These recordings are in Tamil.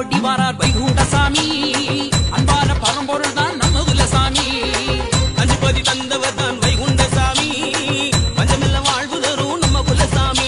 ஓடி வாரார் வைகுண்டசாமி அன்பான பரம்பொருள் தான் நம்ம குலசாமி அஞ்சுபதி தந்தவர் தான் வைகுண்டசாமி பஞ்சமில்ல வாழ்வு தரும் நம்ம குலசாமி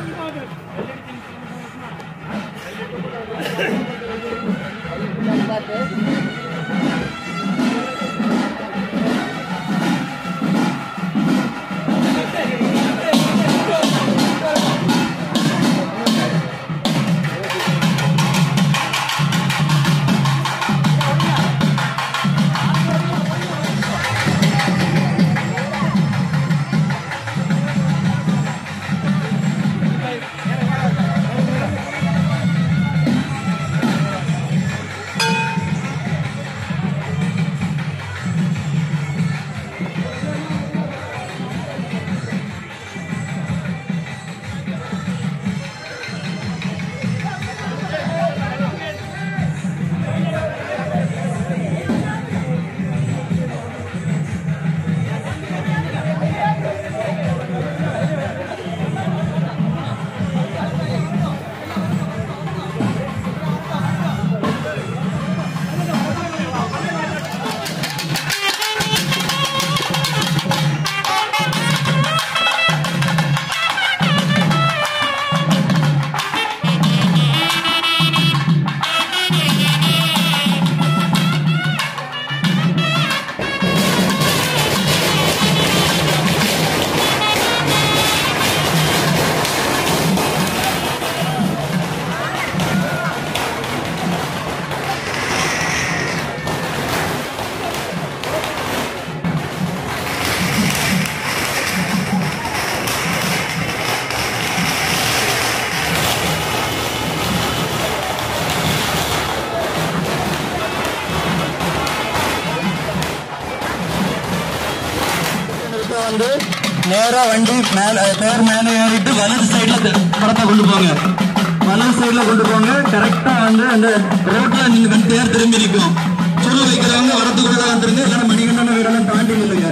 வந்து நேரா வண்டி மேல பேர் மேல ஏறிட்டு வலது சைடுல படத்தை கொண்டு போங்க வலது சைடுல கொண்டு போங்க கரெக்டா வந்து அந்த ரோட்ல நீங்க வந்து தேர் திரும்பி நிற்கும் சுரு வைக்கிறவங்க வரத்துக்குள்ள வந்துருங்க இல்லைன்னா மணிகண்டன வீடெல்லாம் தாண்டி நில்லுங்க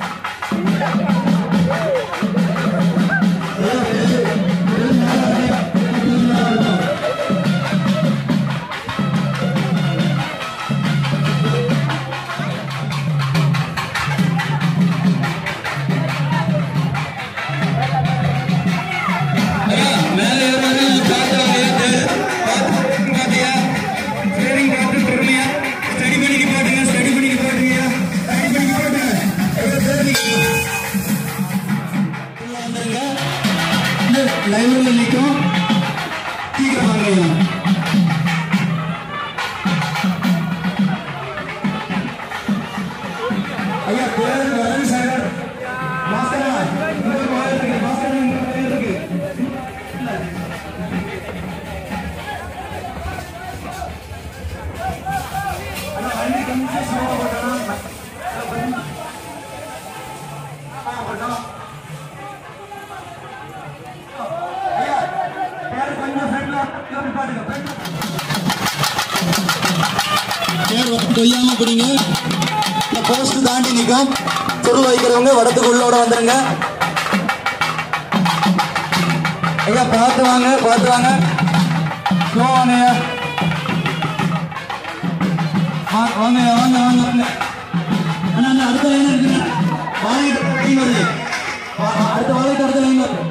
மேலே ஏறுறது பார்த்து வாங்க பார்த்து பாத்தியா ஸ்டேரிங் பார்த்து பொறுமையா ஸ்டடி பண்ணிக்கு போட்டுங்க ஸ்டடி பண்ணிக்கு போட்டுங்க ஸ்டடி பண்ணிக்கு போட்டுங்க எவ்வளவு பேருக்கு வந்துருங்க லைவ்ல நிற்கும் சீக்கிரம் வாங்க ஐயா பேர் வரது சார் மாஸ்டரா இங்க ஒரு வாய் இருக்கு மாஸ்டர் இங்க ஒரு வாய் இருக்கு அண்ணா வண்டி கொஞ்சம் ஸ்லோவா ஓட்டணும் ஆ, ஓட்டணும். ஐயா, பேர் கொஞ்சம் ஃப்ரெண்ட்ல இப்படி பாருங்க ஃப்ரெண்ட்ல தேர் வந்து கொய்யாம பிடிங்க இந்த போஸ்ட் தாண்டி நிற்கும் துரு வைக்கிறவங்க வடத்துக்கு உள்ளோட வந்துருங்க ஐயா பார்த்து வாங்க பார்த்து வாங்க ஸ்லோ வாங்கய்யா வா- வாங்கய்யா வாங்க வாங்க வாங்க அண்ணா அண்ணா அடுத்த லைன் இருக்குங்க வாழைக்கு லைன் வருது வா- வா- அடுத்த வாழைக்கு அடுத்த லைன் வருது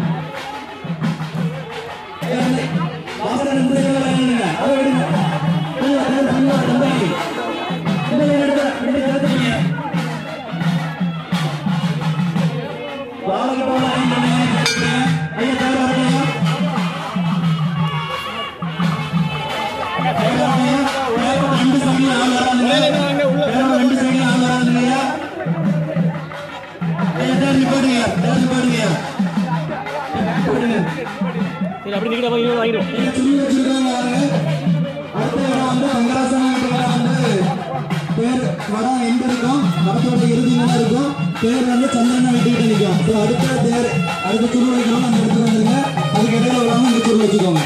ஐயா, அண்ணே, வாசல் இந்த side ல line இல்லைங்க. அதை விடுங்க. ஐயா, தேர் full ஆ ரொம்ப இருக்கு. இந்த line எடுத்து, இந்த line எடுத்துக்கங்க. வாழைக்கு போன line பண்ணுங்க. ஐயா, தேர் வரட்டும் ஐயா. ரெண்டு சைடுல ஆள் வராதுங்க. பேரோட ரெண்டு சைடுல ஆள் வராதுங்க ஐயா. ஐயா, தேர் நிப்பாட்டுங்க ஐயா, தேர் நிப்பாட்டுங்க ஐயா. நிப்பாட்டுங்க. நீங்க சுருள் வச்சிருக்காங்க பாருங்க. அடுத்த இடம் வந்து வெங்கடாசலம் இடம் வந்து பேர் வடம் எங்க இருக்கும் வடத்தோட இறுதி நிலை இருக்கும் பேர் வந்து சந்திரனை வெட்டிக்கிட்டு நிற்கும் ஸோ அடுத்த தேர் அடுத்த சுருள் வைக்கணும் அந்த இடத்துக்கு வந்துருங்க அதுக்கு இடையில விடாம இந்த சுருள் வச்சுக்கோங்க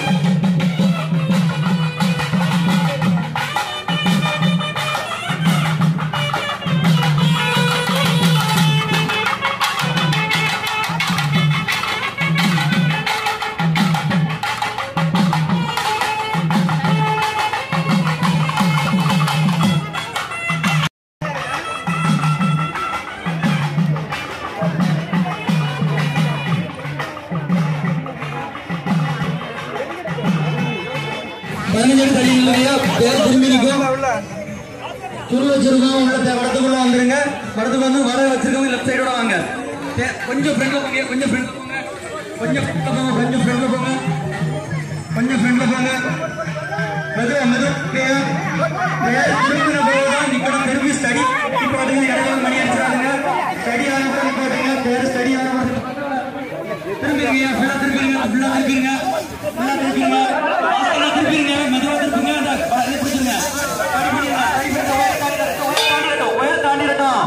பதினஞ்சு அடி தள்ளி நில்லுங்கய்யா தேர் திரும்பி நிற்கும் சுருள் வச்சிருக்கோம் உள்ள தே- வடத்துக்குள்ள வந்துருங்க வடத்துக்கு வந்து வர வச்சிருக்கவங்க லெஃப்ட் சைடோட வாங்க தே- கொஞ்சம் ஃப்ரெண்ட்ல போங்க கொஞ்சம் ஃப்ரெண்ட்ல போங்க கொஞ்சம் ஃப்ரெண்ட்ல போங்க கொஞ்சம் ஃப்ரெண்ட்ல போங்க கொஞ்சம் ஃப்ரெண்ட்ல போங்க மெதுவா மெதுவா தேர் தேர் திரும்பின போதுதான் நிக்கணும் திரும்பி ஸ்டடி நிப்பாட்டுங்க இடையில மணி அடிச்சிடாதுங்க ஸ்டடி ஆன பிறகு நிப்பாட்டுங்க தேர் ஸ்டடி ஆன பிறகு திரும்பிருங்க ஃபுல்லா திரும்பிருங்க ஃபுல்லா திரும்பிருங்க ஃபுல்லா திரும்பிருங்க ஃபுல்லா திரும்பிருங்க மெதுவா திரும்பிங்க அந்த இது பிடிச்சிருங்க ஸ்டடி பண்ணுங்க ஸ்டடி பண்ணுங்க ஒயர் தாண்டிடட்டும் ஒயர் தாண்டிடட்டும் ஒயர் தாண்டிடட்டும்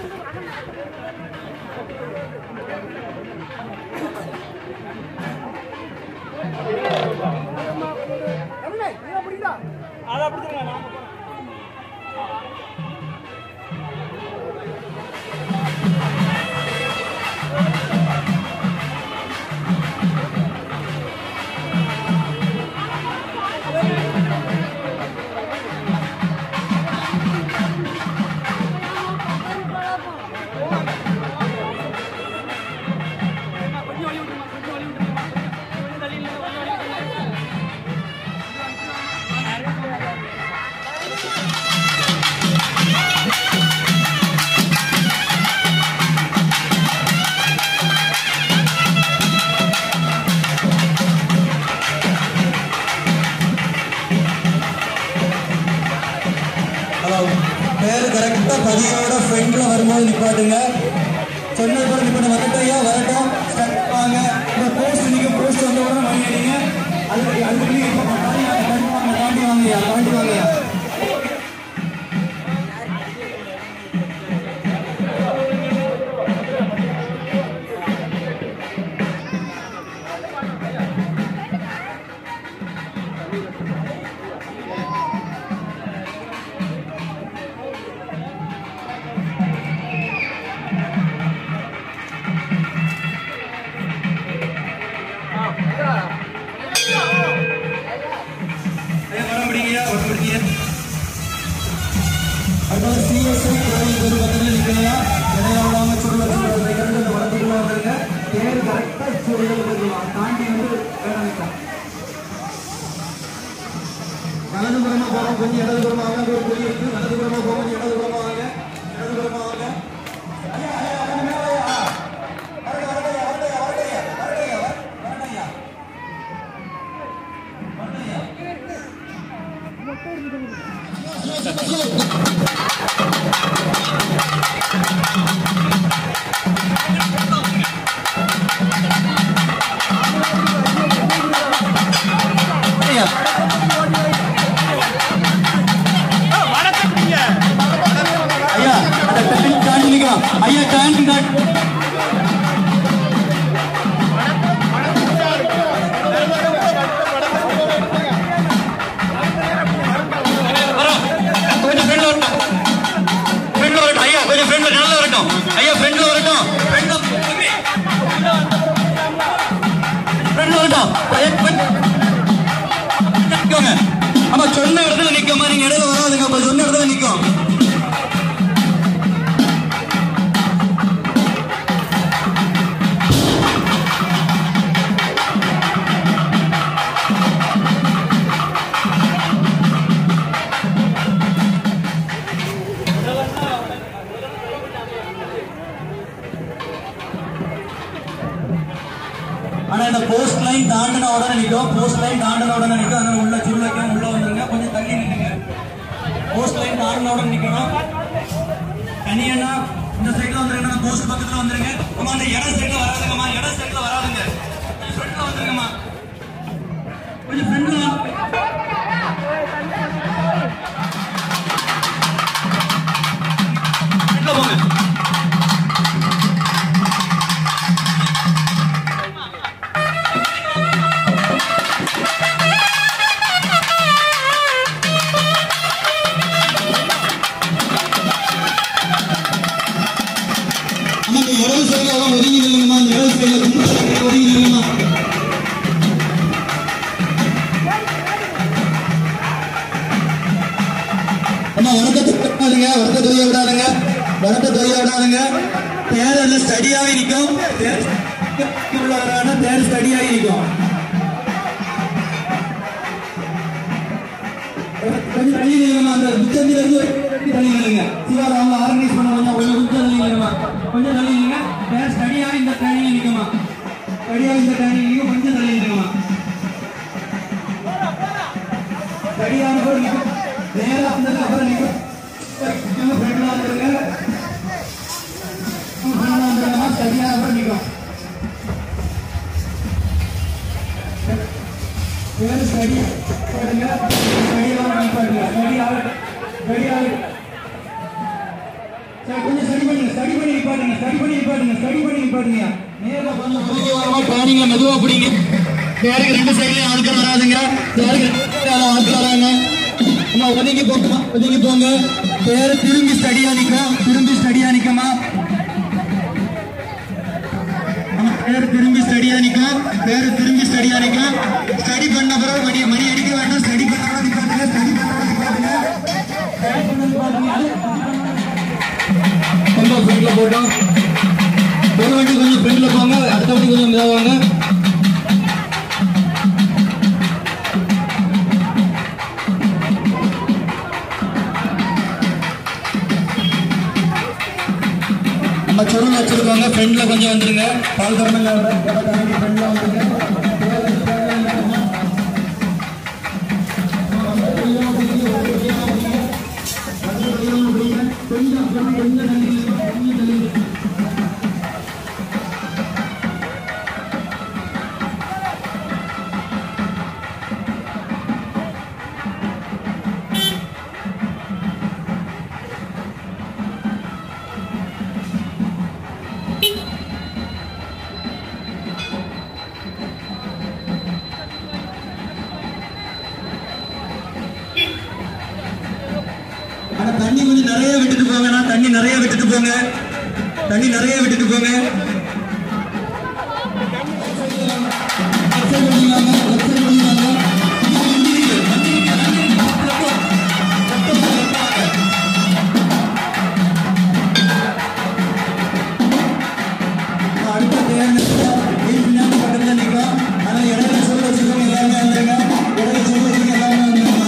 ஹலோ பேர் கரெக்டாக பதியோட ஃப்ரெண்டில் வரும்போது நிப்பாட்டுங்க சொன்னது கூட நிப்பாட்டு வரட்டும் ஐயா வரட்டும் ஸ்டக் வாங்க இந்த போஸ்ட் நீங்கள் போஸ்ட் வந்த உடனே மணி அடிங்க அதுக்கு அதுக்கு நீங்கள் இப்போ தாண்டி வாங்க தாண்டி வாங்க தாண்டி வாங்கய்யா தாண்டி வாங்கய்யா ஐயா வர முடியுங்கய்யா வர முடியுங்க அடுத்தது சிஎஸ்ஐ கோயில் ஒரு பக்கத்தில் நிற்கலையா இடையில விடாம சுருள சுருள வைக்கிறது அந்த வளர்த்துக்குள்ள வந்துருங்க தேர் கரெக்டாக சுருள் வந்துருக்கலாம் தாண்டி வந்து வேடம் வைக்கும் வலதுபுறமா போகும் கொஞ்சம் இடதுபுறமா வாங்க ஒரு கொடி இருக்கு வலதுபுறமா போகும் கொஞ்சம் இடதுபுறமா வாங்க இடதுபுறமா வாங்க ஐயா ஐயா கொஞ்சம் மேல ஐயா வரட்டையா வரட்டையா வரட்டையா வரட்டையா வரட்டையா வரட்டையா வரட்டையா ஐயா அந்த டேங்க் தாண்டி நிற்கலாம் ஐயா டேங்க் தாண்டி கொஞ்சம் ஃப்ரெண்ட்ல வரட்டும் ஃப்ரெண்ட்ல வரட்டும் ஐயா கொஞ்சம் ஃப்ரெண்ட்ல நல்லா வரட்டும் ஐயா ஃப்ரெண்ட்ல வரட்டும் ஃப்ரெண்ட்ல ஃப்ரெண்ட்ல வரட்டும் ஐயா, கொஞ்சம் நிக்கோங்க ஆமா சொன்ன இடத்துல நிக்கமா நீங்க இடையில வராதுங்க அப்ப சொன்ன இடத்துல நிக்கும் ஆனா இந்த போஸ்ட் லைன் தாண்டின உடனே நிற்கும் போஸ்ட் லைன் தாண்டின உடனே நிற்கும் அதனால உள்ள சுருளைக்கும் உள்ள வந்துருங்க கொஞ்சம் தள்ளி நில்லுங்க போஸ்ட் லைன் தாண்டின உடனே நிக்கணும் தனியனா இந்த சைடுல வந்துருங்க போஸ்ட் பக்கத்துல வந்துருங்க அம்மா அந்த இட சைடுல வராதுங்கம்மா இட சைடுல வராதுங்க கொஞ்சம் ஃப்ரண்ட்ல வந்துருங்கம்மா கொஞ்சம் ஃப்ரண்ட்ல ஃப்ரண்ட்ல போங்க அம்மா இந்த இடது சைடுல எல்லாம் ஒதுங்கி நில்லுங்கம்மா இந்த இடது சைடுல கும்பல் ஒதுங்கி நில்லுங்கம்மா அம்மா வணக்கத்தை விடாதுங்க வணக்க தொழிய விடாதுங்க வணக்க தொழிய விடாதுங்க தேர் எல்லாம் ஸ்டடியாவே நிற்கும் தேர் உள்ள வரான தேர் ஸ்டடியாகி நிற்கும் கொஞ்சம் தள்ளி நில்லுங்க பேர் ஸ்டடியா இந்த ட்ரைனிங்ல நிக்கமா ஸ்டடியா இந்த ட்ரைனிங் நீங்க கொஞ்சம் தள்ளி நிக்கமா ஸ்டடியான பேர் நிக்க நேரா வந்தது அப்புறம் நிக்க நம்ம ஃப்ரெண்ட்ல வந்துருங்க ஃப்ரெண்ட்ல வந்துருங்க ஸ்டடியான பேர் நிக்கும் பேர் ஸ்டடி போடுங்க ஸ்டடியாக நிப்பாட்டுங்க ஸ்டடி ஆகட்டும் ஸ்டடி ஆகட்டும் சரி கொஞ்சம் ஸ்டடி பண்ணுங்க ஸ்டடி பண்ணி நிப்பாட்டுங்க ஸ்டடி பண்ணி நிப்பாட்டுங்க ஸ்டடி பண்ணி நிப்பாட்டுங்க நேரா பண்ண ஒதுங்கி வரமா ட்ரைனிங்ல மெதுவா பிடிங்க பேருக்கு ரெண்டு சைடுலயும் ஆட்கள் வராதுங்க பேருக்கு ரெண்டு side ல ஆட்கள் வராங்க அம்மா ஒதுங்கி போங்கம்மா ஒதுங்கி போங்க பேரு திரும்பி ஸ்டடியா நிக்கும் திரும்பி ஸ்டடியா நிக்கமா ஆமா, பேரு திரும்பி ஸ்டடியா நிக்கும் பேரு திரும்பி ஸ்டடியா நிக்கும் ஸ்டடி பண்ண பிறகு மணி மணி அடிக்க வேண்டாம் ஸ்டடி பண்ண நிப்பாட்டுங்க ஸ்டடி பண்ண நிப்பாட்டுங்க ஸ்டடி பண்ண நிப்பாட்டுங்க கொஞ்சம் ஃப்ரெண்ட்ல போட்டோம் ஒரு வண்டி கொஞ்சம் ஃப்ரெண்ட்ல போங்க அடுத்த வண்டி கொஞ்சம் இதாவாங்க நம்ம சொருள் வச்சிருக்கோங்க ஃப்ரெண்ட்ல கொஞ்சம் வந்துருங்க பால் கரமில்ல ஃப்ரெண்ட்ல வந்துருங்க கொஞ்சம் கொஞ்சம் கொஞ்சம் தள்ளி கொஞ்சம் தள்ளி ஆனா தண்ணி கொஞ்சம் நிறைய விட்டுட்டு போங்கண்ணா தண்ணி நிறைய விட்டுட்டு போங்க தண்ணி நிறைய விட்டுட்டு போங்க Left side ஓடிவாங்க, left side ஓடிவாங்க. இங்க வண்டி இருக்கு, வண்டி இருக்கு, வண்டி இருக்கு. left போ. left போ, left வாங்க. அடுத்த தேர்தலுக்கு வீட்டு பின்னாடி பக்கத்துல நிற்கும் ஆனால் இடையில சொல்லி வச்சுக்கோங்க எல்லாருமே வந்துருங்க இடையில சொல்லி வச்சுக்க எல்லாருமே வந்துருங்க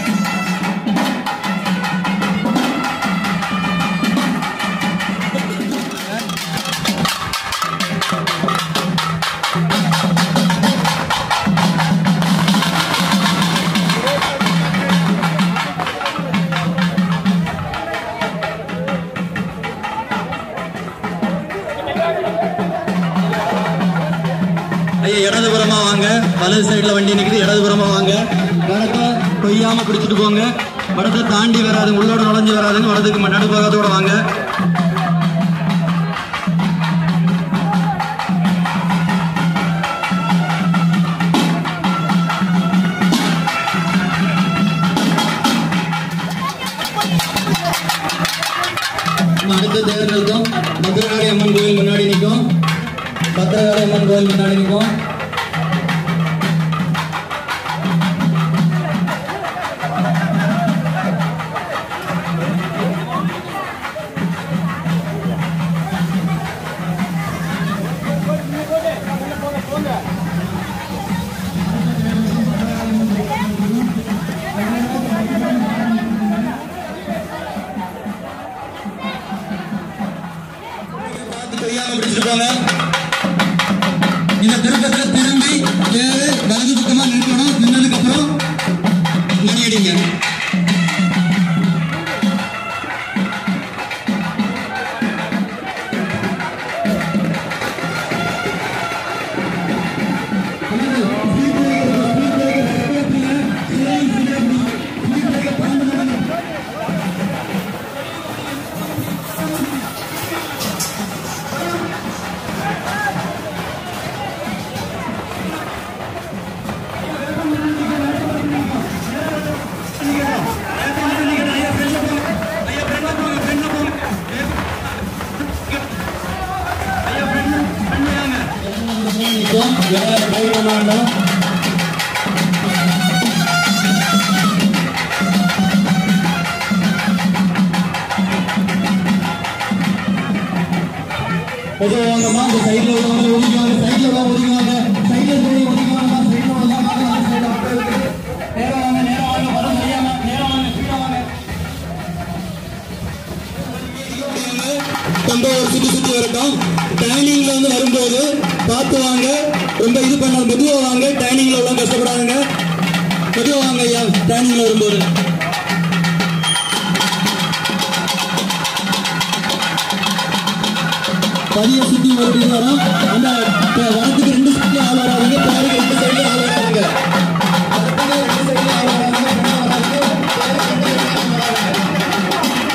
ஐயா இடதுபுறமா வாங்க வலது சைடுல வண்டி நிக்குது இடதுபுறமா வாங்க வடத்தை கொய்யாம பிடிச்சிட்டு போங்க வடத்தை தாண்டி வராதுங்க உள்ளோட நுழைஞ்சு வராதுங்க வடத்துக்கு நடு பக்கத்தோட வாங்க நம்ம அடுத்த தேர்தல் இருக்கும் மதுரகாளி அம்மன் கோயில் முன்னாடி நிற்கும் பத்திரகாளி அம்மன் கோயில் முன்னாடி நிற்கும் பார்த்து கொய்யாம பிடிச்சிட்டு போங்க இந்த திருப்பத்துல திரும்பி ஏறு வலது பக்கமா நிற்கணும் நின்னதுக்கு அப்புறம் மணி அடிங்க நிற்கும் இடையில ட்ரை பண்ண வேண்டாம் பொதுவாக வாங்கம்மா இந்த சைடில் உள்ளவங்க ஒதுக்குவாங்க சைடில் உள்ளவங்க ஒதுக்குவாங்க சைடில் இருக்கிறவங்க ஒதுக்குவாங்கம்மா சைடில் உள்ளவங்க வாங்க அந்த சைடில் மக்கள் இருக்குது நேரம் வாங்க நேரம் வாங்க படம் சரியாம நேரம் வாங்க ஸ்பீடாக வாங்க ரொம்ப ஒரு சுற்றி சுற்றி பின்னால வரும்போது பதிய சுத்தி ஒரு டீம் வரும் அந்த ப- வரத்துக்கு ரெண்டு சைட்ல ஆள் வராதுங்க பேருக்கு ரெண்டு சைட்ல ஆள் வராதுங்க வரத்துக்கு ரெண்டு சைட்ல ஆள் வராதுங்க பின்னால வராதுங்க பேருக்கு ரெண்டு சைட்ல ஆள் வராதுங்க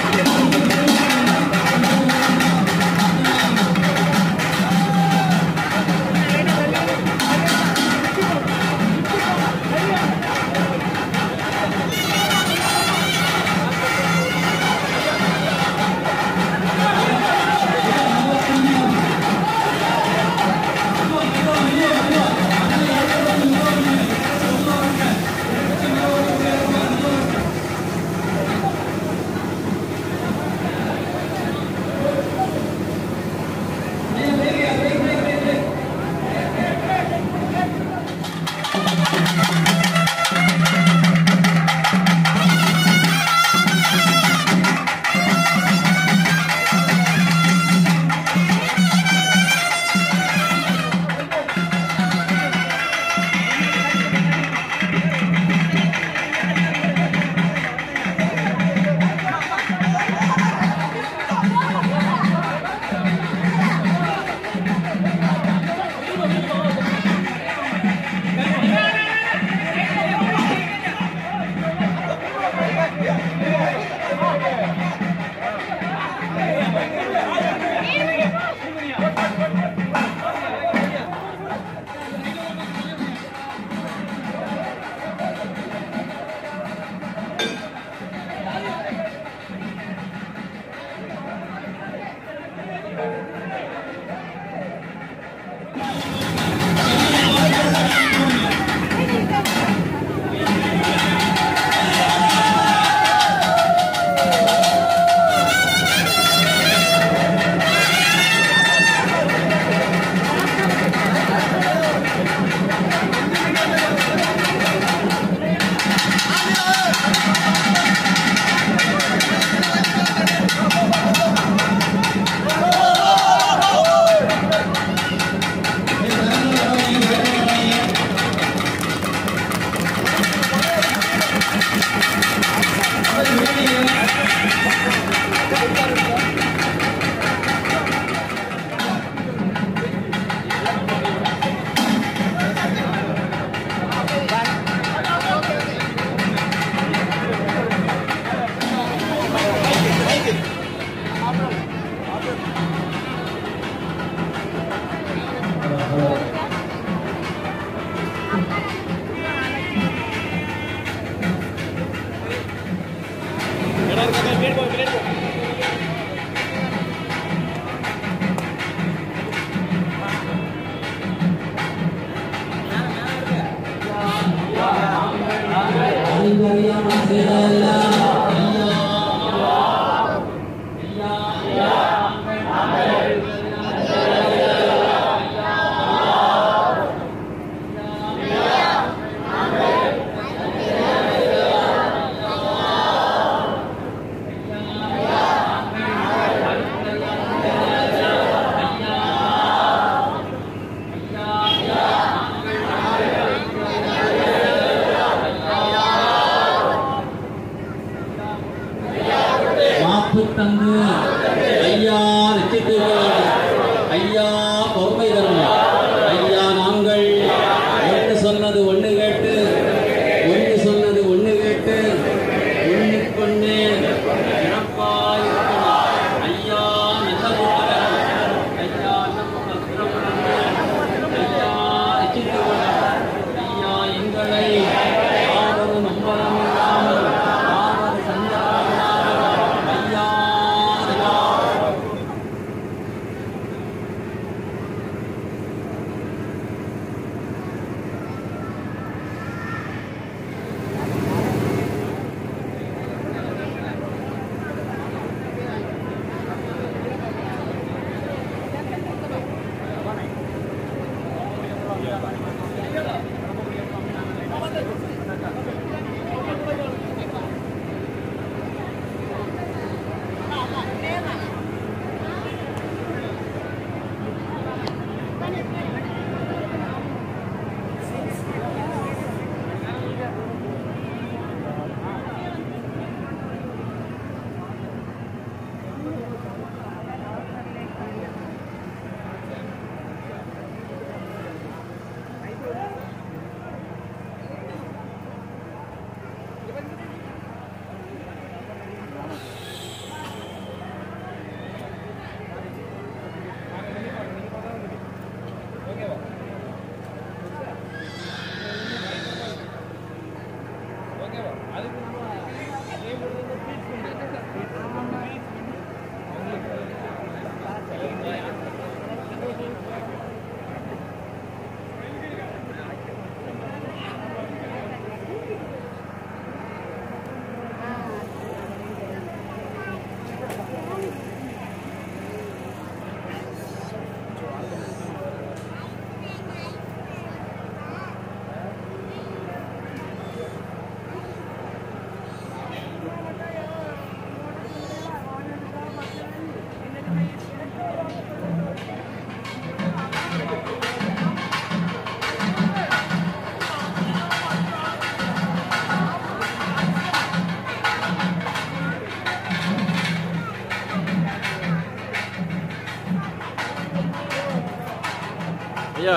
ஐயா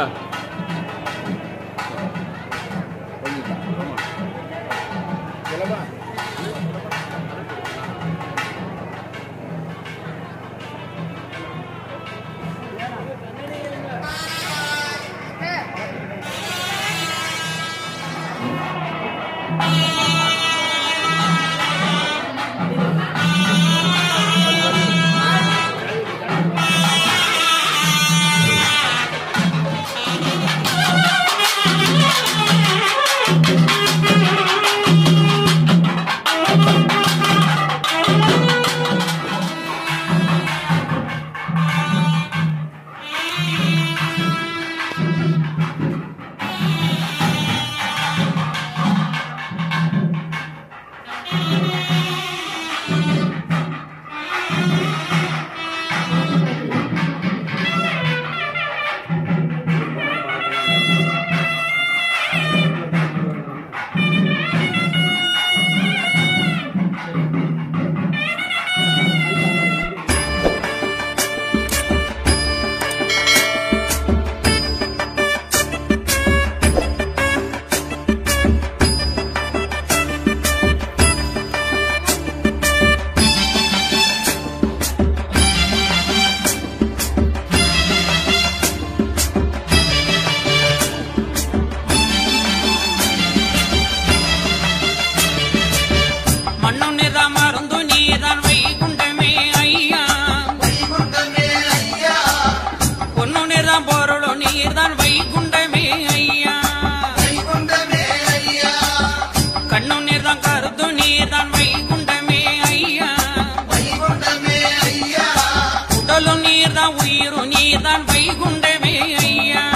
மண்ணு நிறம் மருந்து நீதான் வைகுண்டமே ஐயா பொண்ணு நிறம் பொருளோ நீர்தான் வைகுண்டமே ஐயா கண்ணு நீர்தான் கருத்து நீர்தான் வைகுண்டமே ஐயா உடலும் நீர்தான் உயிரும் நீர்தான் வைகுண்டமே ஐயா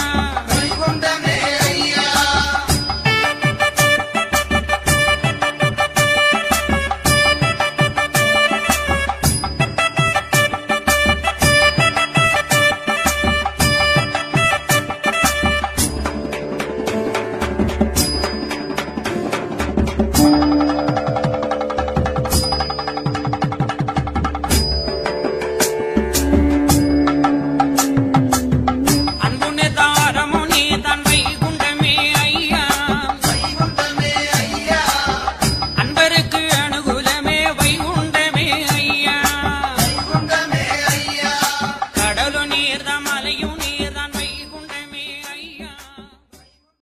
அன்பு நிதாரமோ நீதான் வைகுண்டமே ஐயா அன்பருக்கு அனுகூலமே வைகுண்டமே ஐயா கடலும் நீர்தான் மலையும் நீர்